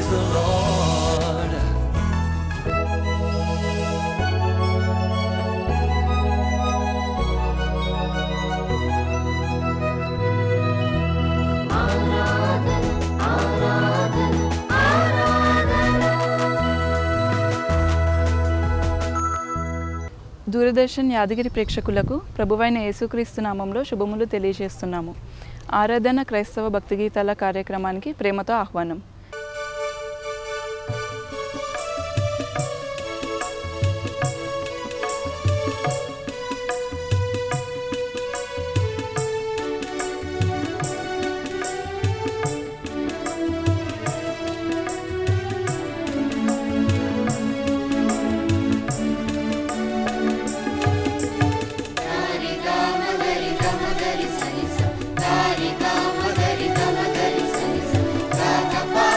praise the Lord. Doordarshan Yadagiri ప్రేక్షకులకు ప్రభువైన యేసుక్రీస్తు నామంలో శుభములు తెలియజేస్తున్నాము ఆరాధన క్రైస్తవ భక్తి గీతాల కార్యక్రమానికి ప్రేమతో ఆహ్వానం Ga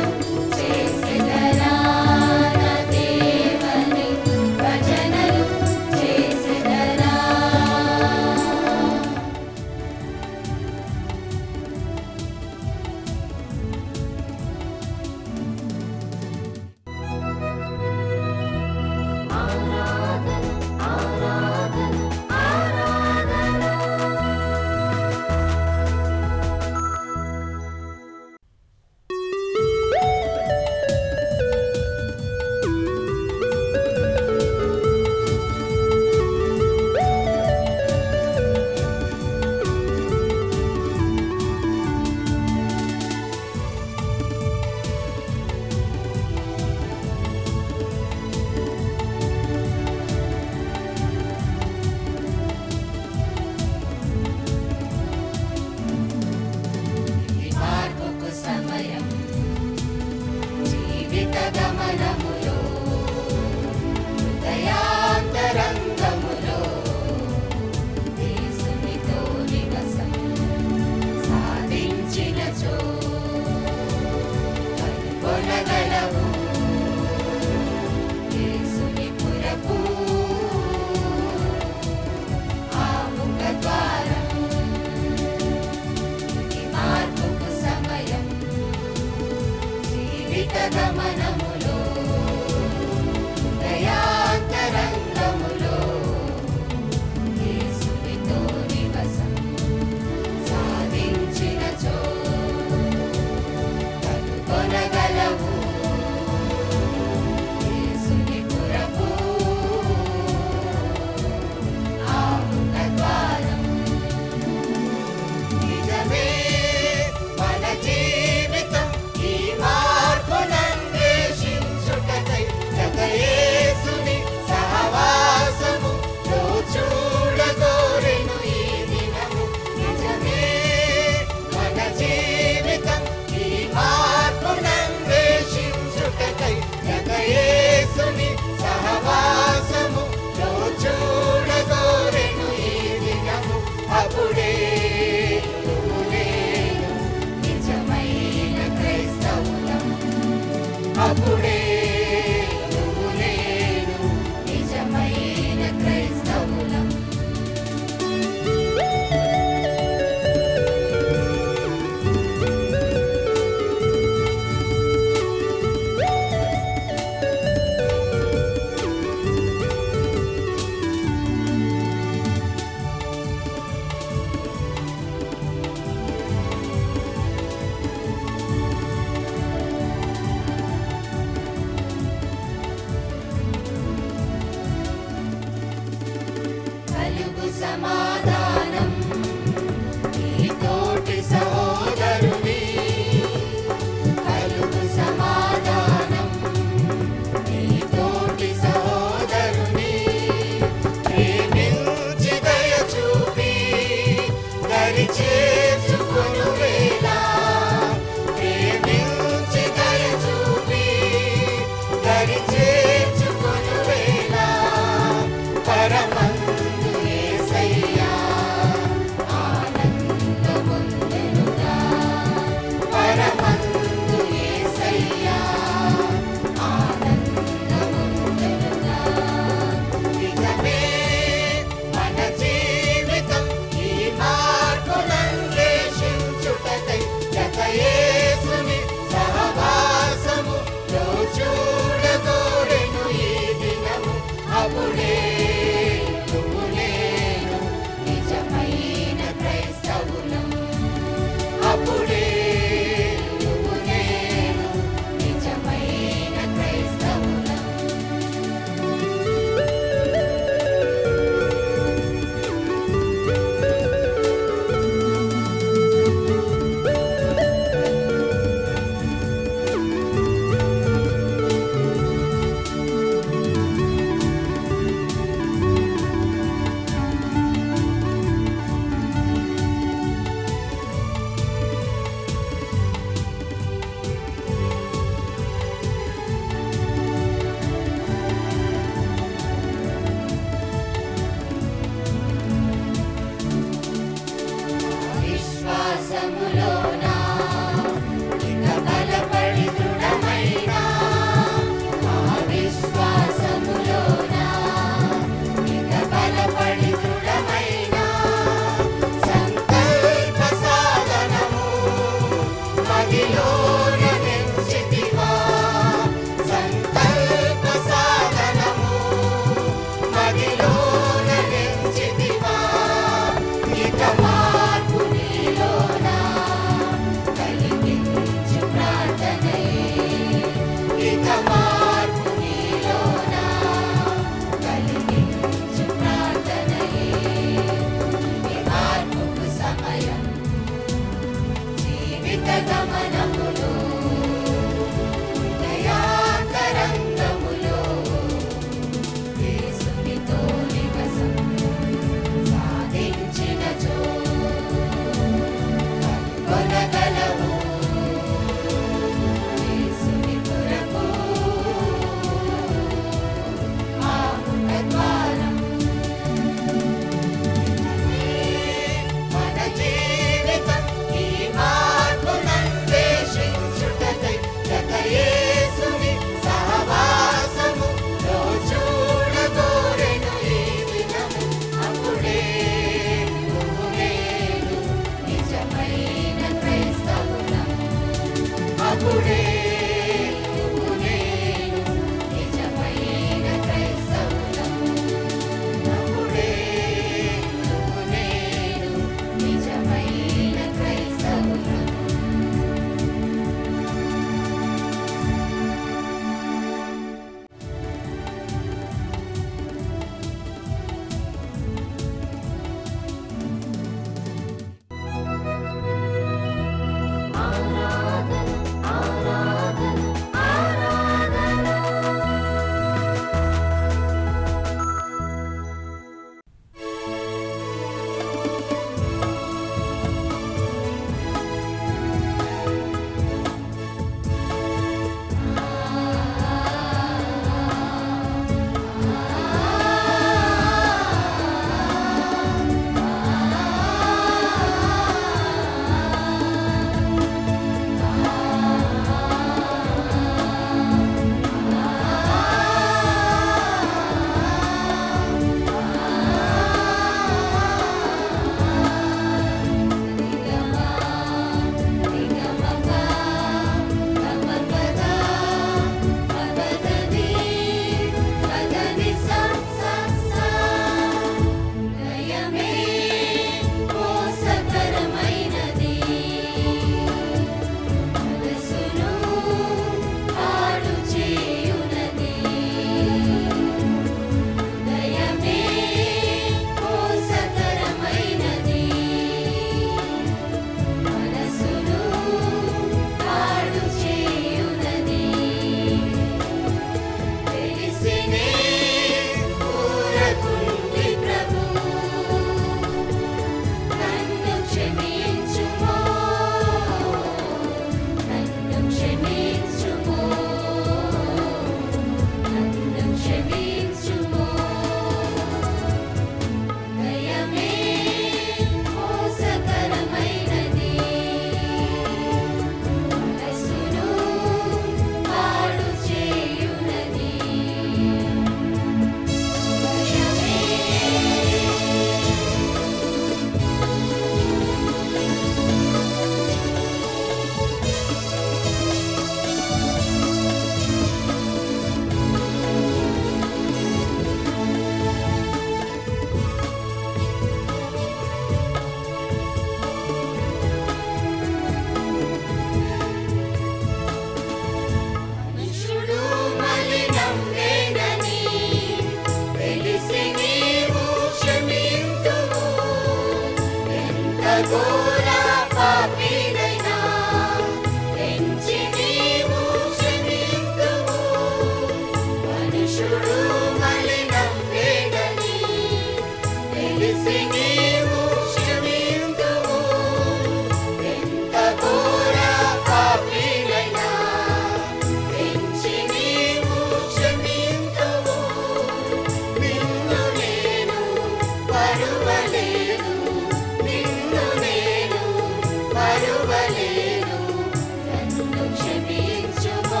ఘోర పాపినైనా ఎంచి నీవు క్షమింతువు మనుషుడు మలినం వేడని తెలిసి నీవు క్షమింతువు ఎంత ఘోర పాపినైనా ఎంచి నీవు క్షమింతువు నిన్ను నేను పరువలేను నిన్ను నేను పరువలేను నన్ను క్షమించుమో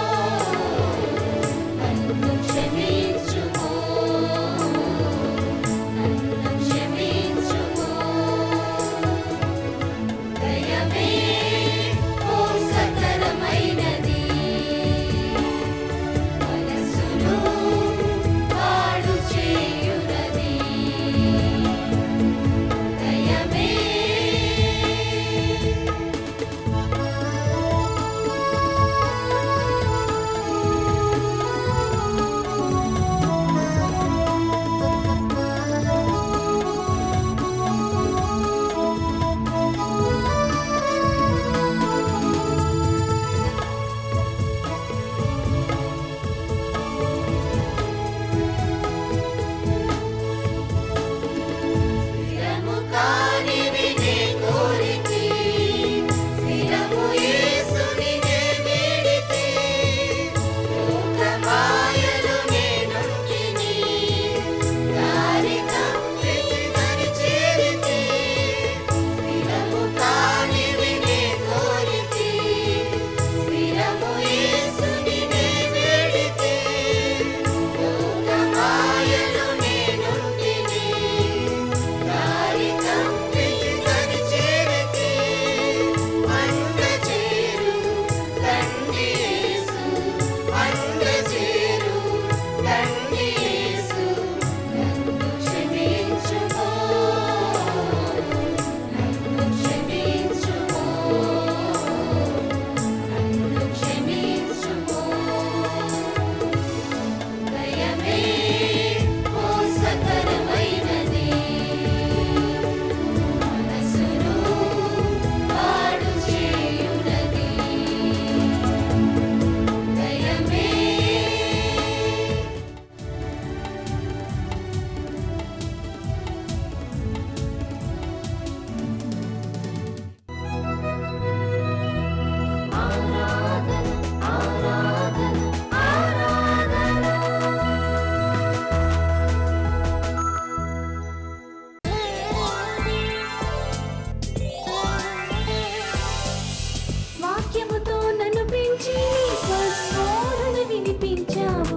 నన్ను క్షమించుమో నన్ను క్షమించుమో దయమే మోసకరమైనది మనసును పాడు చేయునది దయమే స్థిరము కానివి నే కోరితి స్థిరము యేసుని నే వేడితి లోకమాయలు నేనుంటిని దారి తప్పితి దారి చేరితి స్థిరము కానివి నే కోరితి స్థిరము యేసుని నే వేడితి లోకమాయలు నేనుంటిని దారి తప్పితి దారి చేరితి అంద చేరు తండ్రి యేసు అంద చేరు తండ్రి యేసు నన్ను క్షమించుమో నన్ను క్షమించుమో నన్ను క్షమించుమో దయమే మోసకరమైనది మనసును పాడు చేయునది దయమే ఆరాధన ఆరాధన ఆరాధన వాక్యముతో నన్ను పెంచి నీ స్వస్మరణ వినిపించావు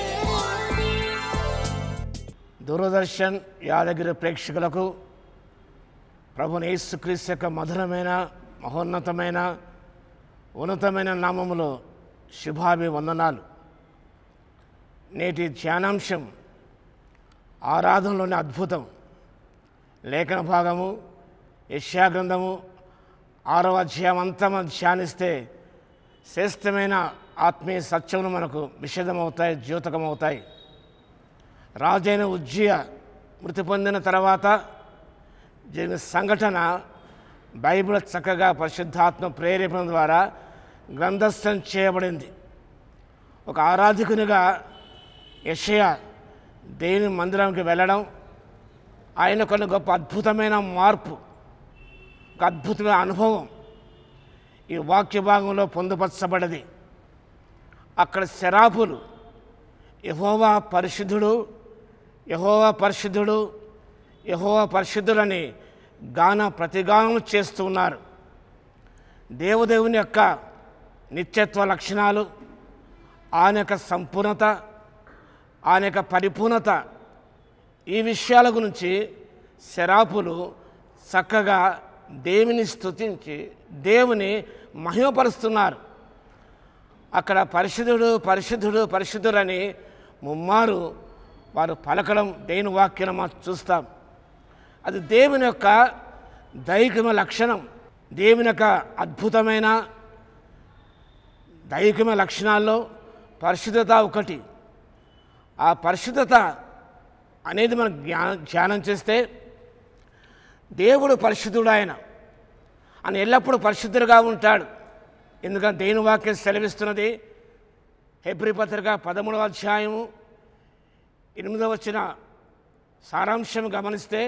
దూరదర్శన్ యాదగిరి ప్రేక్షకులకు ప్రభుని యేసుక్రీస్తు యొక్క మధురమైన మహోన్నతమైన ఉన్నతమైన నామములో శుభాభి వందనాలు నేటి ధ్యానాంశం ఆరాధనలోని అద్భుతం లేఖన భాగము యశాగ్రంథము ఆరవ అధ్యాయం అంతా మనం ధ్యానిస్తే శ్రేష్టమైన ఆత్మీయ సత్యములు మనకు విషదమవుతాయి ద్యోతకమవుతాయి రాజైన ఉజ్జయ మృతి పొందిన తర్వాత జరిగిన సంఘటన బైబిల్ చక్కగా పరిశుద్ధాత్మ ప్రేరేపణ ద్వారా గ్రంథస్థం చేయబడింది ఒక ఆరాధకునిగా యషయ దేవుని మందిరానికి వెళ్ళడం ఆయన కొన్ని గొప్ప అద్భుతమైన మార్పు ఒక అద్భుతమైన అనుభవం ఈ వాక్య భాగంలో పొందుపరచబడ్డది అక్కడ శరాపులు యహోవా పరిశుద్ధుడు యహోవా పరిశుద్ధుడు యహోవా పరిశుద్ధులని గాన ప్రతిగానం చేస్తూ ఉన్నారు దేవదేవుని యొక్క నిత్యత్వ లక్షణాలు ఆయన యొక్క సంపూర్ణత ఆయన యొక్క పరిపూర్ణత ఈ విషయాల గురించి శరాపులు చక్కగా దేవుని స్తుతించి దేవుని మహిమపరుస్తున్నారు అక్కడ పరిశుద్ధుడు పరిశుద్ధుడు పరిశుద్ధుడని ముమ్మారు వారు పలకడం దేవుని వాక్యం మనం చూస్తాం అది దేవుని యొక్క దైహికమైన లక్షణం దేవుని యొక్క అద్భుతమైన దైహికమైన లక్షణాల్లో పరిశుద్ధత ఒకటి ఆ పరిశుద్ధత అనేది మనం జ్ఞానం ధ్యానం చేస్తే దేవుడు పరిశుద్ధుడు ఆయన ఆయన ఎల్లప్పుడూ పరిశుద్ధుడుగా ఉంటాడు ఎందుకంటే దేని వాక్యం సెలవిస్తున్నది హెబ్రి పత్రిక పదమూడవ అధ్యాయము ఎనిమిదవ వచ్చిన సారాంశం గమనిస్తే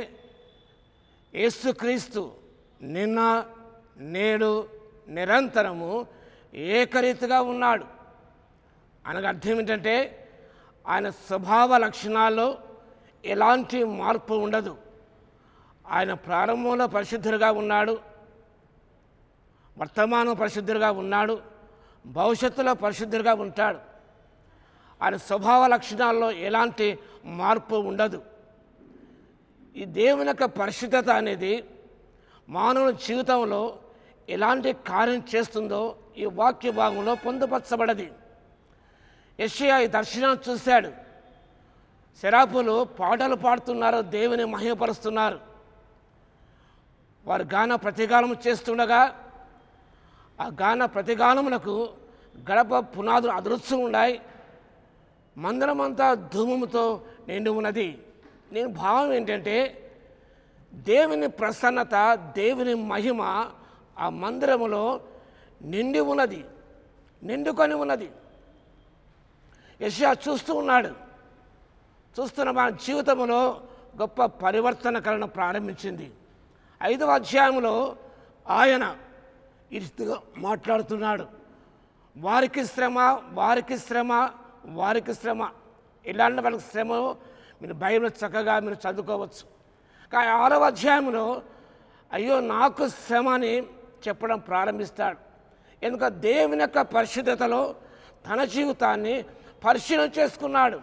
యేసుక్రీస్తు నిన్న నేడు నిరంతరము ఏకరీతిగా ఉన్నాడు అనగా అర్థం ఏంటంటే ఆయన స్వభావ లక్షణాల్లో ఎలాంటి మార్పు ఉండదు ఆయన ప్రారంభంలో పరిశుద్ధులుగా ఉన్నాడు వర్తమానం పరిశుద్ధులుగా ఉన్నాడు భవిష్యత్తులో పరిశుద్ధులుగా ఉంటాడు ఆయన స్వభావ లక్షణాల్లో ఎలాంటి మార్పు ఉండదు ఈ దేవుని యొక్క పరిశుద్ధత అనేది మానవుని జీవితంలో ఎలాంటి కార్యం చేస్తుందో ఈ వాక్య భాగంలో పొందుపరచబడది యెషయా ఈ దర్శనాన్ని చూశాడు శరాపులు పాటలు పాడుతున్నారు దేవుని మహిమపరుస్తున్నారు వారు గాన ప్రతిగానం చేస్తుండగా ఆ గాన ప్రతిగానములకు గడప పునాదులు అదృశ్యం ఉన్నాయి మందిరమంతా ధూమముతో నిండి ఉన్నది నేను భావం ఏంటంటే దేవుని ప్రసన్నత దేవుని మహిమ ఆ మందిరములో నిండి ఉన్నది నిండుకొని ఉన్నది యశా చూస్తూ ఉన్నాడు చూస్తున్న మన జీవితంలో గొప్ప పరివర్తనకరణ ప్రారంభించింది ఐదవ అధ్యాయంలో ఆయన ఈ రీతిగా మాట్లాడుతున్నాడు వారికి శ్రమ వారికి శ్రమ వారికి శ్రమ ఇలాంటి వాళ్ళకి శ్రమ మీరు బైబిల్ చక్కగా మీరు చదువుకోవచ్చు కానీ ఆరవ అధ్యాయంలో అయ్యో నాకు శ్రమ అని చెప్పడం ప్రారంభిస్తాడు ఎందుకంటే దేవుని యొక్క పరిశుద్ధతలో తన జీవితాన్ని పరిశీలన చేసుకున్నాడు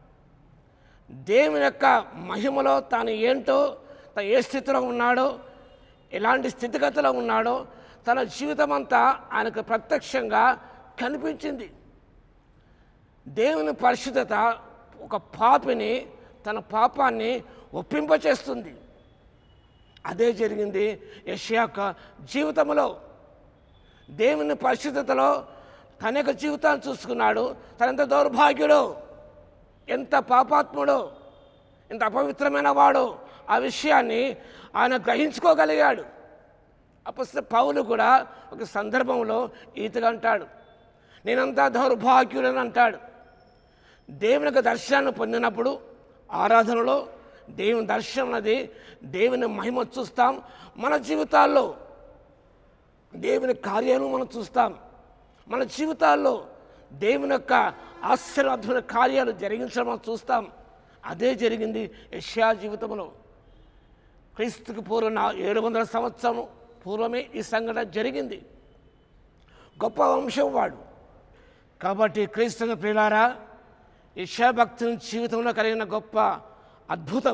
దేవుని యొక్క మహిమలో తాను ఏంటో తను ఏ స్థితిలో ఉన్నాడో ఎలాంటి స్థితిగతిలో ఉన్నాడో తన జీవితం అంతా ఆయనకు ప్రత్యక్షంగా కనిపించింది దేవుని పరిశుద్ధత ఒక పాపిని తన పాపాన్ని ఒప్పింపచేస్తుంది అదే జరిగింది యెషయా యొక్క జీవితంలో దేవుని పరిశుద్ధతలో తన యొక్క జీవితాన్ని చూసుకున్నాడు తనంత దౌర్భాగ్యుడు ఎంత పాపాత్ముడో ఎంత అపవిత్రమైన వాడో ఆ విషయాన్ని ఆయన గ్రహించుకోగలిగాడు అపస్త పౌలు కూడా ఒక సందర్భంలో ఈతగా అంటాడు నేనంతా దౌర్భాగ్యుడని అంటాడు దేవుని యొక్క దర్శనాన్ని పొందినప్పుడు ఆరాధనలో దేవుని దర్శనం అన్నది దేవుని మహిమ చూస్తాం మన జీవితాల్లో దేవుని కార్యాలను మనం చూస్తాం మన జీవితాల్లో దేవుని యొక్క ఆశ్చర్యమైన కార్యాలు జరిగించడం మనం చూస్తాం అదే జరిగింది యష్యా జీవితంలో క్రీస్తుకు పూర్వం నా ఏడు వందల సంవత్సరం పూర్వమే ఈ సంఘటన జరిగింది గొప్ప వంశం వాడు కాబట్టి క్రీస్తు ప్రియులారా యశా భక్తుని జీవితంలో కలిగిన గొప్ప అద్భుతం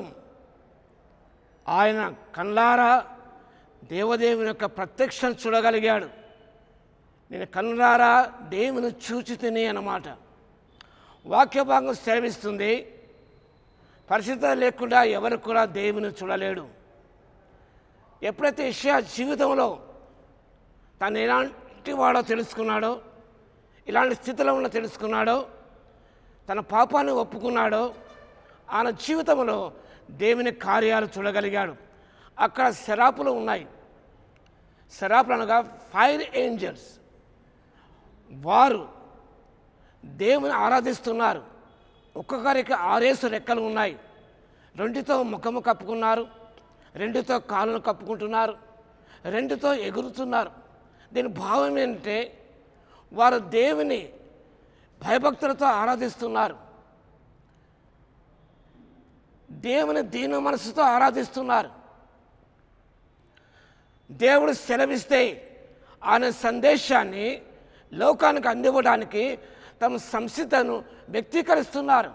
ఆయన కళ్ళారా దేవదేవుని యొక్క ప్రత్యక్షం చూడగలిగాడు నేను కన్నులారా దేవుని చూచి తిని అన్నమాట వాక్య భాగం సెలవిస్తుంది పరిశుద్ధత లేకుండా ఎవరు కూడా దేవుని చూడలేడు ఎప్పుడైతే ఇషయా జీవితంలో తను ఎలాంటి వాడో తెలుసుకున్నాడో ఇలాంటి స్థితిలో ఉన్న తెలుసుకున్నాడో తన పాపాన్ని ఒప్పుకున్నాడో ఆయన జీవితంలో దేవుని కార్యాలు చూడగలిగాడు అక్కడ శరాపులు ఉన్నాయి శరాపులు అనగా ఫైర్ ఏంజల్స్ వారు దేవుని ఆరాధిస్తున్నారు ఒక్కొక్కరికి ఆరేసు రెక్కలు ఉన్నాయి రెండుతో ముఖము కప్పుకున్నారు రెండుతో కాళ్ళను కప్పుకుంటున్నారు రెండుతో ఎగురుతున్నారు దీని భావం ఏంటంటే వారు దేవుని భయభక్తులతో ఆరాధిస్తున్నారు దేవుని దీన మనసుతో ఆరాధిస్తున్నారు దేవుడు సెలవిస్తే ఆయన సందేశాన్ని లోకానికి అందివ్వడానికి తమ సంసిద్ధను వ్యక్తీకరిస్తున్నారు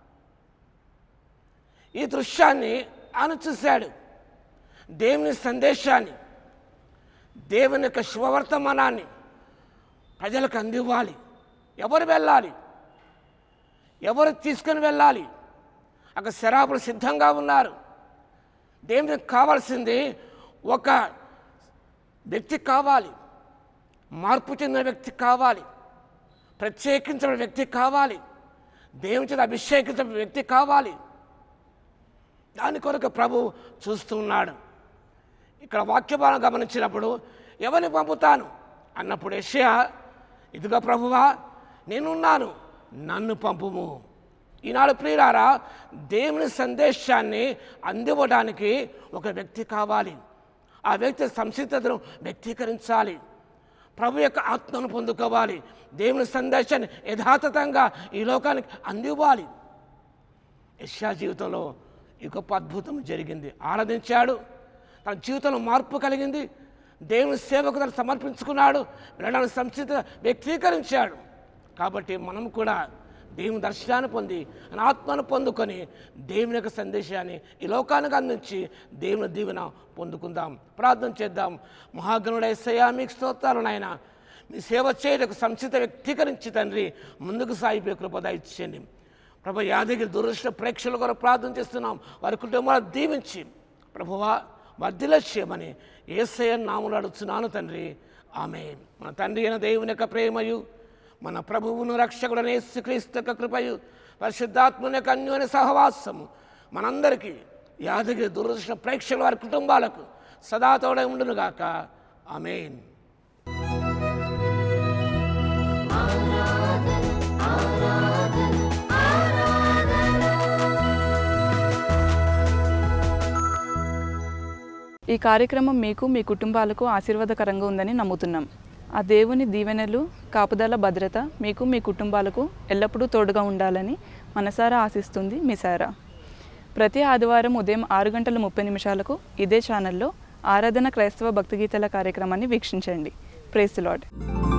ఈ దృశ్యాన్ని ఆయన చూశాడు దేవుని సందేశాన్ని దేవుని యొక్క శుభవర్తమానాన్ని ప్రజలకు అందివ్వాలి ఎవరు వెళ్ళాలి ఎవరు తీసుకొని వెళ్ళాలి అక్కడ శరాపులు సిద్ధంగా ఉన్నారు దేవునికి కావాల్సింది ఒక వ్యక్తి కావాలి మార్పు చెందిన వ్యక్తి కావాలి ప్రత్యేకించిన వ్యక్తి కావాలి దేవుని చేత అభిషేకించిన వ్యక్తి కావాలి దాని కొరకు ప్రభు చూస్తున్నాడు ఇక్కడ వాక్యభావం గమనించినప్పుడు ఎవరిని పంపుతాను అన్నప్పుడు యెషయా ఇదిగో ప్రభువా నేనున్నాను నన్ను పంపుము ఈనాడు ప్రియులారా దేవుని సందేశాన్ని అందివ్వడానికి ఒక వ్యక్తి కావాలి ఆ వ్యక్తి సంసిద్ధతను వ్యక్తీకరించాలి ప్రభు యొక్క ఆత్మను పొందుకోవాలి దేవుని సందేశాన్ని యథాతథంగా ఈ లోకానికి అందివ్వాలి యశ్యా జీవితంలో ఈ గొప్ప అద్భుతం జరిగింది ఆరాధించాడు తన జీవితంలో మార్పు కలిగింది దేవుని సేవకు తను సమర్పించుకున్నాడు వెళ్ళడానికి సంసిద్ధ వ్యక్తీకరించాడు కాబట్టి మనం కూడా దేవుని దర్శనాన్ని పొంది ఆయన ఆత్మను పొందుకొని దేవుని యొక్క సందేశాన్ని ఈ లోకానికి అందించి దేవుని దీవెన పొందుకుందాం ప్రార్థన చేద్దాం మహాగణుడ ఎస్సయ్యా మీకు స్తోత్రాలు నాయన మీ సేవ చేయటకు సంసిద్ధ వ్యక్తీకరించి తండ్రి ముందుకు సాగిపోయే కృపద ఇచ్చేయండి ప్రభు యాదగిరి దురదృష్ట ప్రేక్షకుల కొరకు ప్రార్థన చేస్తున్నాం వారి కుటుంబాలు దీవించి ప్రభువా వర్ధిలక్ష్యమని ఏసయ నాములు అడుగుతున్నాను తండ్రి ఆమె మన తండ్రి అయిన దేవుని యొక్క ప్రేమయు మన ప్రభువును రక్షకుడనే యేసుక్రీస్తు యొక్క కృపయు పరిశుద్ధాత్మని యొక్క అన్యోన్య సహవాసము మనందరికీ యాదగిరి దురదృష్ట ప్రేక్షకుల వారి కుటుంబాలకు సదా తోడై ఉండునుగాక ఆమెన్ ఈ కార్యక్రమం మీకు మీ కుటుంబాలకు ఆశీర్వాదకరంగా ఉందని నమ్ముతున్నాం ఆ దేవుని దీవెనలు కాపుదల భద్రత మీకు మీ కుటుంబాలకు ఎల్లప్పుడూ తోడుగా ఉండాలని మనసారా ఆశిస్తుంది మీ సారా ప్రతి ఆదివారం ఉదయం ఆరు గంటల ముప్పై నిమిషాలకు ఇదే ఛానల్లో ఆరాధన క్రైస్తవ భక్తి గీతాల కార్యక్రమాన్ని వీక్షించండి ప్రేస్ లాడ్